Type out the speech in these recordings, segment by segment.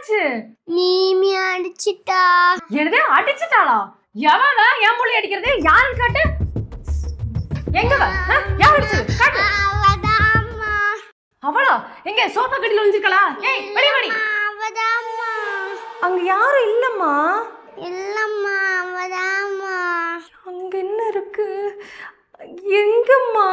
என்னாச்சு நீமி அடிச்சிட்டா என்னது அடிச்சிட்டாளா எவன் என் மொழி அடிக்கிறது யாருன்னு காட்டு எங்க வா? ஆ? யார் அடிச்சது காட்டு அவதாம்மா அவளா எங்க சோஃபா கடியில ஒளிஞ்சிருக்கலா ஏய் வெளிய வாடி அவதாம்மா அங்க யாரும் இல்லம்மா இல்லம்மா அவதாம்மா அங்க என்ன இருக்கு எங்கம்மா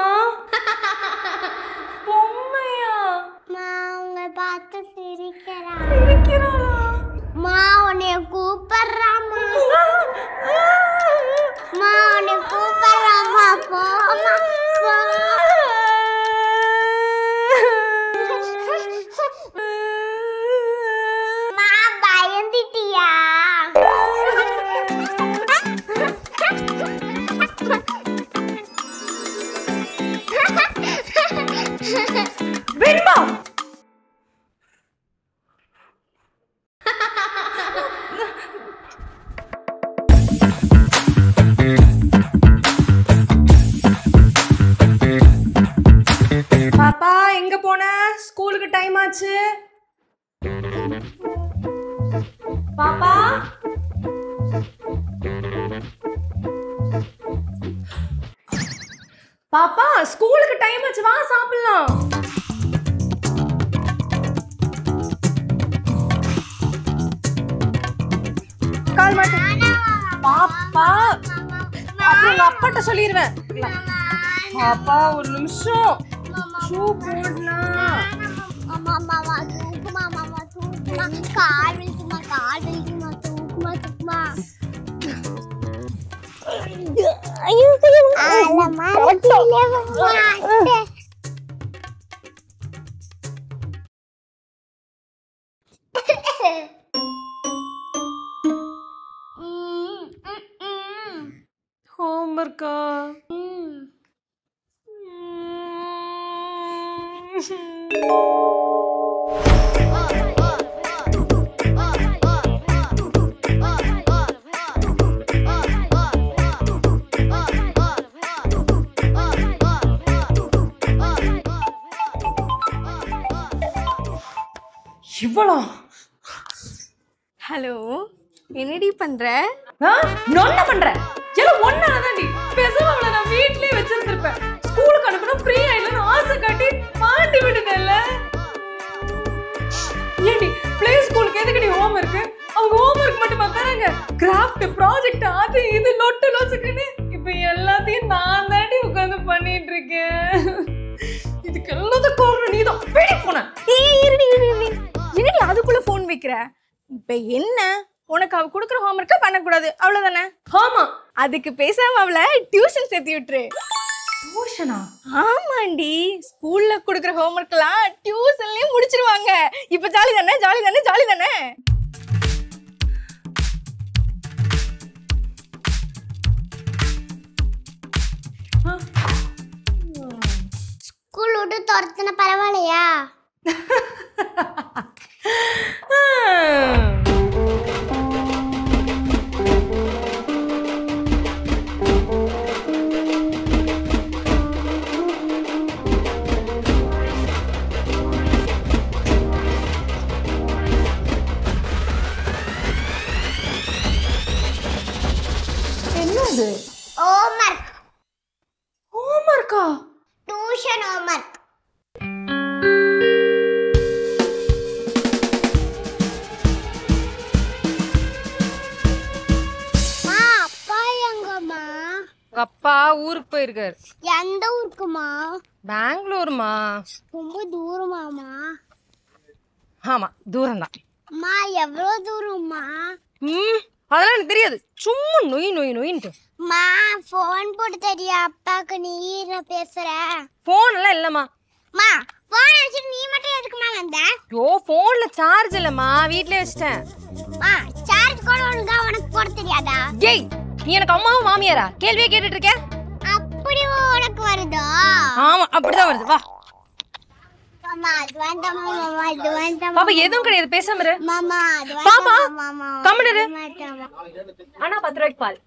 பொம்மையா அம்மா உங்களை பார்த்து சிரிக்கிறா இருக்கிறாளா மா உன்னைய கூப்பிடுறாம்மா மா உன்னை கூப்பிடுறாம்மா போமா மா பயந்துட்டியா வெண்பா பாப்பா எங்க போன ஸ்கூலுக்கு டைம் ஆச்சு பாப்பா பாப்பா ஸ்கூலுக்கு டைம் ஆச்சு வா சாப்பிடலாம் கால் மாட்டு பாப்பா அப்புறம் உங்க அப்பாட்ட சொல்லிடுவேன் பாப்பா ஒரு நிமிஷம் ஷூ போடலாம் கால் வலிக்குமா கால் வலிக்குமா தூக்குமா தூக்குமா ஹோம்ஒர்க்கா இவ்வளோ ஹலோ என்னடி பண்ற ஆ? நான் என்ன பண்றேன் எல்லாம் ஒன்னாதாண்டி பேசாம அவளை நான் வீட்லயே வச்சிருந்திருப்பேன் ஸ்கூலுக்கு அனுப்பணும் ஃப்ரீ ஆயிடலன்னு ஆசை காட்டி மாட்டி விடுதல்ல ஏண்டி ப்ளே ஸ்கூலுக்கு எதுக்குடி ஹோம் இருக்கு அவங்க ஹோம் ஒர்க் மட்டும் தராங்க கிராஃப்ட் ப்ராஜெக்ட் அது இது லொட்டு லொசுக்குன்னு இப்போ எல்லாத்தையும் நான் தாண்டி உட்காந்து பண்ணிட்டு இருக்கேன் இதுக்கு எல்லாத்துக்கும் காரணம் நீதான் வெளியே போன ஏய் இருடி இருடி இருடி என்னடி அதுக்குள்ள ஃபோன் வைக்கிற இப்ப என்ன உனக்கு அவ கொடுக்குற ஹோம்ஒர்க்கை பண்ணக்கூடாது அவ்வளவுதானே ஆமா அதுக்கு பேசாம அவளை டியூஷன் சேர்த்து விட்டுரு டியூஷனா ஆமாண்டி ஸ்கூல்ல கொடுக்குற ஹோம்ஒர்க்லாம் டியூஷன்லயே முடிச்சிருவாங்க இப்ப ஜாலி தானே ஜாலி தானே ஜாலி தானே ஸ்கூல் விட்டு துரத்துன பரவாயில்லையா என்னது ஹோம்ஒர்க் ஹோம்ஒர்க்கா டியூஷன் ஹோம்ஒர்க் மா அப்பா எங்கம்மா அப்பா ஊருக்கு போயிருக்காரு எந்த ஊருக்குமா பெங்களூர்மா ரொம்ப தூரமாமா ஆமா தூரம்தான் அம்மா எவ்வளோ தூரம்மா ம் அதெல்லாம் எனக்கு தெரியாது சும்மா நொய் நொய் நொயின்ட்டு மா ஃபோன் போட்டு தெரியா அப்பாக்கு நீ நான் பேசுறேன் ஃபோன் எல்லாம் இல்லம்மா மா ஃபோன் வச்சுட்டு நீ மட்டும் எதுக்குமா வந்த யோ ஃபோன்ல சார்ஜ் இல்லம்மா வீட்லயே வச்சிட்டேன் மா சார்ஜ் கூட ஒழுங்கா உனக்கு போட தெரியாதா ஏய் நீ எனக்கு அம்மாவும் மாமியாரா கேள்வியே கேட்டுட்டு இருக்க அப்படி உனக்கு வருதா ஆமா அப்படிதான் வருது வா மாமா அது வேண்டாம் மாமா இது வேண்டாம் பாப்பா எதுவும் கிடையாது பேசாம இரு மாமா அது பாப்பா, வேண்டாம் மாமா கம்முனு இரு. வேண்டாம் ஆனா பத்து ரூபாய்க்கு பால்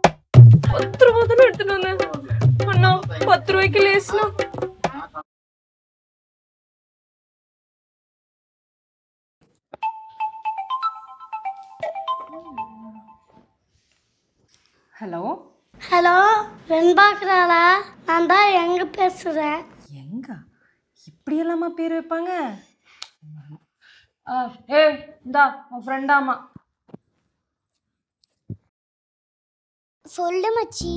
பத்து ரூபா தானே எடுத்துட்டு வந்தேன் அண்ணா பத்து ரூபாய்க்கு லேஸ்னா ஹலோ ஹலோ வெண்பாக்குறாளா நான் தான் எங்க பேசுறேன் எங்க இப்படி எல்லாமா பேர் வைப்பாங்க ஆ, ஏய் இந்தா உன் ஃப்ரெண்டாமா சொல்லு மச்சி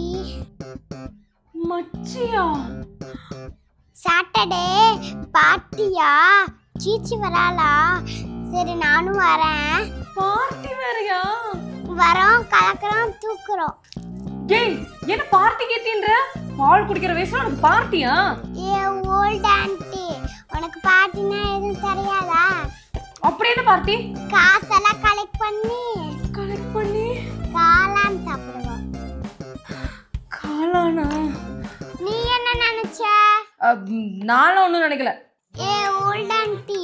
மச்சியா சாட்டர்டே பார்ட்டியா சீச்சி வராளா சரி நானும் வரேன் பார்ட்டி வேறயா வரோம் கலக்குறோம் தூக்குறோம் ஏய் என்ன பார்ட்டி கேட்டீன்ற பால் குடிக்கிற வயசுல உனக்கு பார்ட்டியா ஏ ஓல்ட் ஆண்டி உனக்கு பார்ட்டினா எதுவும் தெரியாதா அப்படி என்ன பார்ட்டி காசெல்லாம் கலெக்ட் பண்ணி கலெக்ட் பண்ணி காளான் சாப்பிடுவோம் காலானா நீ என்ன நினைச்ச நானும் ஒன்றும் நினைக்கல ஏ ஓல்ட் ஆண்டி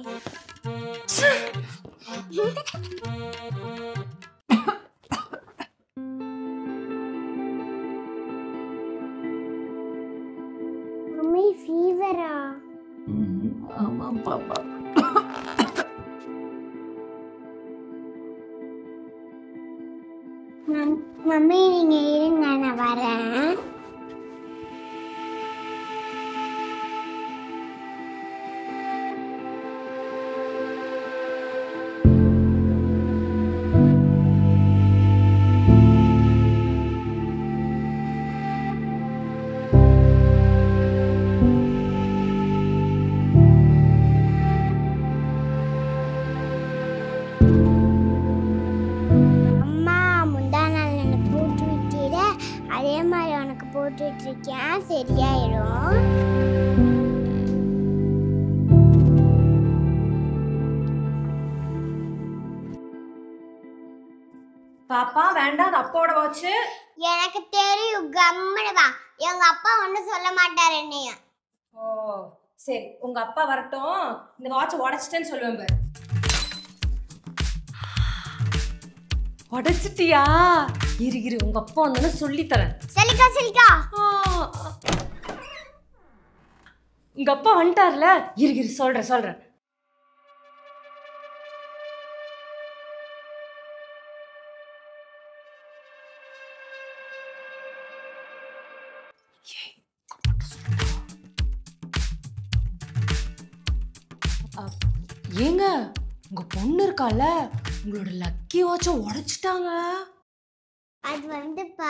மம்மி ஃபீவரா ஆமாம் பாப்பா மம்மி நீங்க இருங்க நான் வரேன் அம்மா முந்தா நாள் எனக்கு போட்டு விட்டீர அதே மாதிரி உனக்கு போட்டுட்டு இருக்கேன் சரியாயிடும் பாப்பா வேண்டாம் அது அப்பாவோட வாட்சு எனக்கு தெரியும் கம்முனு வா எங்க அப்பா ஒன்றும் சொல்ல மாட்டார் என்னைய ஓ சரி உங்க அப்பா வரட்டும் இந்த வாட்சை உடைச்சிட்டேன்னு சொல்லுவேன் பாரு உடைச்சிட்டியா இரு இரு உங்க அப்பா வந்தோன்னு சொல்லித்தரேன் சொல்லிக்கா சொல்லிக்கா ஆ, உங்க அப்பா வந்துட்டார்ல இரு இரு சொல்றேன் சொல்றேன் அ, ஏங்க உங்க பொண்ணு இருக்கால உங்களோட லக்கி வாட்சை உடைச்சிட்டாங்க அது வந்துப்பா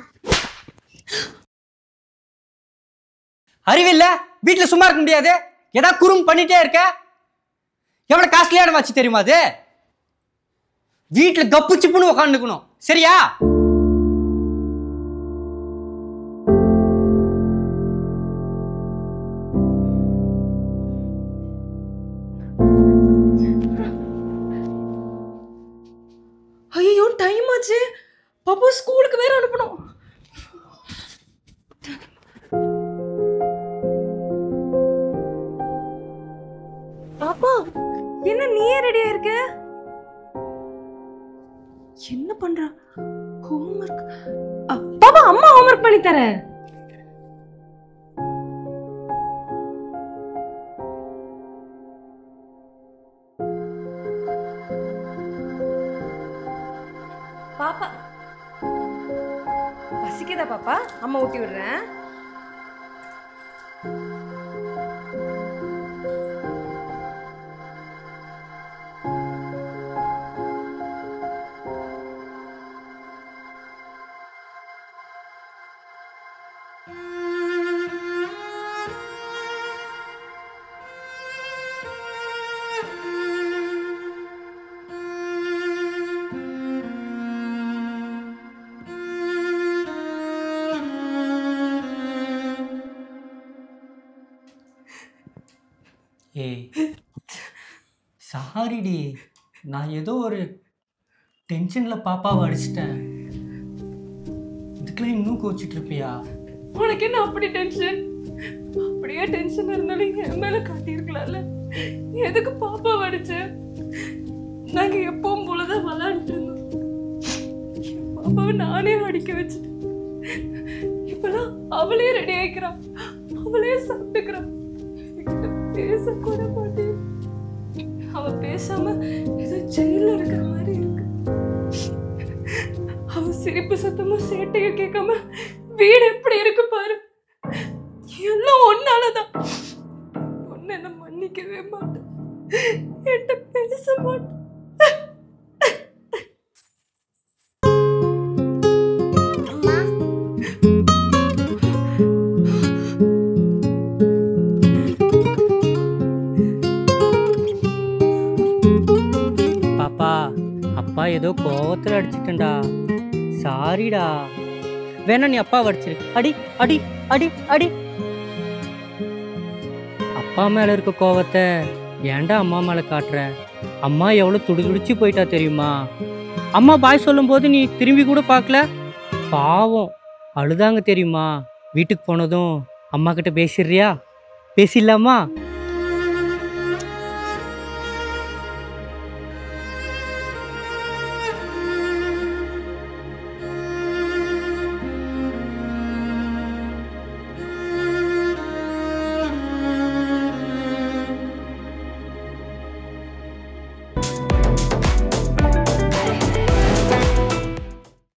அறிவில்ல வீட்டில் சும்மா இருக்க முடியாது ஏதாவது குறும் பண்ணிட்டே இருக்க எவ்வளோ காஸ்ட்லியான வாட்ச் தெரியுமா அது வீட்டில் கப்பு சிப்புன்னு உக்காந்துக்கணும் சரியா ஐயோ டைம் ஆச்சு பாப்பா ஸ்கூலுக்கு வேற அனுப்பணும் பாப்பா என்ன நீயே ரெடியா இருக்க என்ன பண்ற ஹோம்ஒர்க் பாப்பா அம்மா ஹோம்ஒர்க் பண்ணி தரேன் பாப்பா பசிக்குதா பாப்பா அம்மா ஊட்டி விடுறேன் ஏய் சாரிடி நான் ஏதோ ஒரு டென்ஷனில் பாப்பாவை அடிச்சிட்டேன் இதுக்கெல்லாம் இன்னும் கோச்சிட்டு இருப்பியா உனக்கு என்ன அப்படி டென்ஷன் அப்படியே டென்ஷன் இருந்தாலும் என் மேல காட்டியிருக்கலாம்ல எதுக்கு பாப்பா அடிச்ச நாங்க எப்பவும் போலதான் விளாண்டுட்டு இருந்தோம் என் பாப்பாவை நானே அடிக்க வச்சுட்டேன் இப்பெல்லாம் அவளே ரெடி ஆயிக்கிறான் அவளே சாப்பிட்டுக்கிறான் என்கிட்ட பேசக்கூட மாட்டேன் அவ பேசாம ஏதோ ஜெயில இருக்கிற மாதிரி இருக்கு அவ சிரிப்பு சத்தமும் சேட்டையும் கேட்காம வீடு எப்படி இருக்கு பாரு எல்லாம் ஒன்னாலதான் ஒன்னு என்ன மன்னிக்கவே மாட்டேன் என்கிட்ட பேச மாட்டேன் அம்மா பாப்பா அப்பா ஏதோ கோவத்தில் அடிச்சிட்டேன்டா சாரிடா வேணா நீ அப்பா அடிச்சிரு அடி அடி அடி அடி அப்பா மேல இருக்க கோவத்தை ஏன்டா அம்மா மேல காட்டுற அம்மா எவ்வளவு துடிதுடிச்சு போயிட்டா தெரியுமா அம்மா பாய் சொல்லும்போது நீ திரும்பி கூட பார்க்கல பாவம் அழுதாங்க தெரியுமா வீட்டுக்கு போனதும் அம்மா கிட்ட பேசிடுறியா பேசிடலாமா